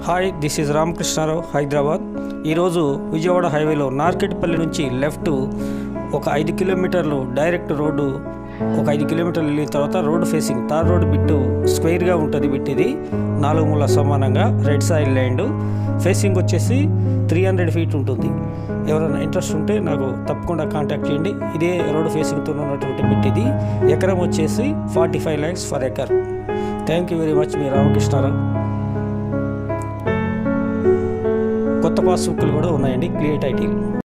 hi this is Ramakrishnarao Hyderabad ఈరోజు విజయవాడ హైవేలో నార్కెట్పల్లి నుంచి లెఫ్ట్ ఒక ఐదు కిలోమీటర్లు డైరెక్ట్ రోడ్డు ఒక ఐదు కిలోమీటర్లు వెళ్ళిన తర్వాత road facing tar road bit స్క్వేర్గా ఉంటుంది బిట్ ఇది నాలుగు మూల సమానంగా రెడ్ సాయిల్ ల్యాండ్ ఫేసింగ్ వచ్చేసి త్రీ హండ్రెడ్ ఫీట్ ఉంటుంది ఎవరైనా ఇంట్రెస్ట్ ఉంటే నాకు తప్పకుండా కాంటాక్ట్ చేయండి ఇదే రోడ్డు ఫేసింగ్తో ఉన్నటువంటి బిట్ ఇది ఎకరం వచ్చేసి forty five lakhs per acre thank you very much మీ రామకృష్ణారావు కొత్త పాస్బుక్లు కూడా ఉన్నాయండి క్లియర్ టైటిల్